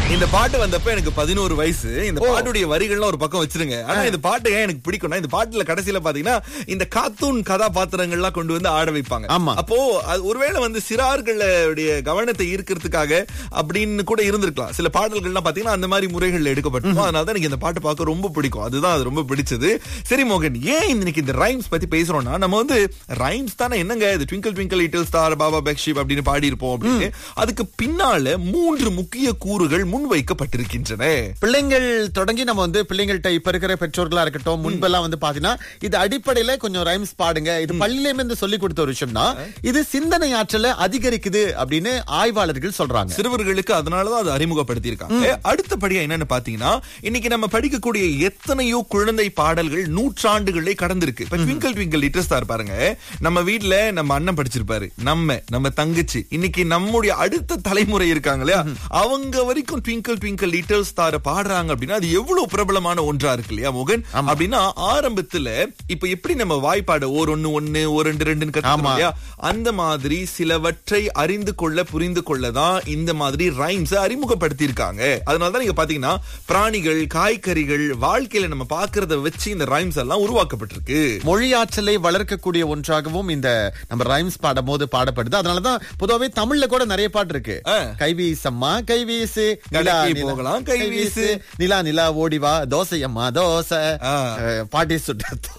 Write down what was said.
இந்த பாட்டு வந்தப்ப எனக்கு பதினோரு வயசு இந்த பாட்டுடைய வரிகள்லாம் ஒரு பக்கம் வச்சிருங்க ஆனா இந்த பாட்டு ஏன் எனக்கு பிடிக்கும்னா இந்த பாட்டுல கடைசியில பாத்தீங்கன்னா இந்த கார்ட்டூன் கதாபாத்திரங்கள்லாம் கொண்டு வந்து ஆட வைப்பாங்க ஆமா. அப்போ அது ஒருவேளை வந்து சிறார்களுடைய கவனத்தை ஈர்க்கிறதுக்காக அப்படின்னு கூட இருந்திருக்கலாம் சில பாடல்கள்லாம் பாத்தீங்கன்னா அந்த மாதிரி முறைகள்ல எடுக்கப்பட்டிருக்கும் அதனால தான் எனக்கு இந்த பாட்டு பார்க்க ரொம்ப பிடிக்கும் அதுதான் அது ரொம்ப பிடிச்சது சரி மோகன் ஏன் இன்னைக்கு இந்த ரைம்ஸ் பத்தி பேசுறோம்னா நம்ம வந்து ரைம்ஸ் தானே என்னங்க இது twinkle twinkle little star baa baa black sheep அப்படின்னு பாடி இருப்போம் அப்படின்னு அதுக்கு பின்னால மூன்று முக்கிய கூறுகள் முன்வைக்கப்பட்டிருக்கின்றன பிள்ளைங்கள் தொடங்கி நம்ம வந்து பிள்ளைங்கள்ட்ட இப்ப இருக்கிற பெற்றோர்களா இருக்கட்டும் முன்பெல்லாம் வந்து பாத்தீங்கன்னா இது அடிப்படையில கொஞ்சம் ரைம்ஸ் பாடுங்க இது பள்ளியில இருந்து சொல்லி கொடுத்த ஒரு விஷயம்னா இது சிந்தனை ஆற்றலை அதிகரிக்குது அப்படின்னு ஆய்வாளர்கள் சொல்றாங்க சிறுவர்களுக்கு அதனாலதான் அது அறிமுகப்படுத்தி இருக்காங்க அடுத்தபடியா என்னன்னு பாத்தீங்கன்னா இன்னைக்கு நம்ம படிக்கக்கூடிய எத்தனையோ குழந்தை பாடல்கள் நூற்றாண்டுகளே கடந்திருக்கு இப்ப ட்விங்கிள் ட்விங்கிள் லிட்டில் ஸ்டார் பாருங்க நம்ம வீட்ல நம்ம அண்ணன் படிச்சிருப்பாரு நம்ம நம்ம தங்கச்சி இன்னைக்கு நம்முடைய அடுத்த தலைமுறை இருக்காங்க இல்லையா அவங்க வரைக்கும் ட்விங்கிள் ட்விங்கிள் லிட்டில் ஸ்டார் பாடுறாங்க அப்படின்னா அது எவ்வளவு பிரபலமான ஒன்றா இருக்கு இல்லையா மோகன் அப்படின்னா ஆரம்பத்துல இப்ப எப்படி நம்ம வாய்ப்பாடு ஓர் ஒண்ணு ஒண்ணு ஒரு ரெண்டு ரெண்டுன்னு கத்துக்கிறோம் ஆமா. இல்லையா அந்த மாதிரி சிலவற்றை அறிந்து கொள்ள புரிந்து கொள்ள தான் இந்த மாதிரி ரைம்ஸ் அறிமுகப்படுத்தி இருக்காங்க அதனால தான் நீங்க பாத்தீங்கன்னா பிராணிகள் காய்கறிகள் வாழ்க்கையில நம்ம பாக்குறத வச்சு இந்த ரைம்ஸ் எல்லாம் உருவாக்கப்பட்டிருக்கு மொழி ஆற்றலை வளர்க்கக்கூடிய ஒன்றாகவும் இந்த நம்ம ரைம்ஸ் பாடும் போது பாடப்படுது அதனாலதான் பொதுவாவே தமிழ்ல கூட நிறைய பாட்டு இருக்கு ஆ. கைவீசம்மா கைவீசு நிலா, கடைக்கு நிலா, போகலாம், கைவீசு. நிலா நிலா ஓடிவா தோசை அம்மா தோசை ஆ. அஹ், பாட்டி சுட்ட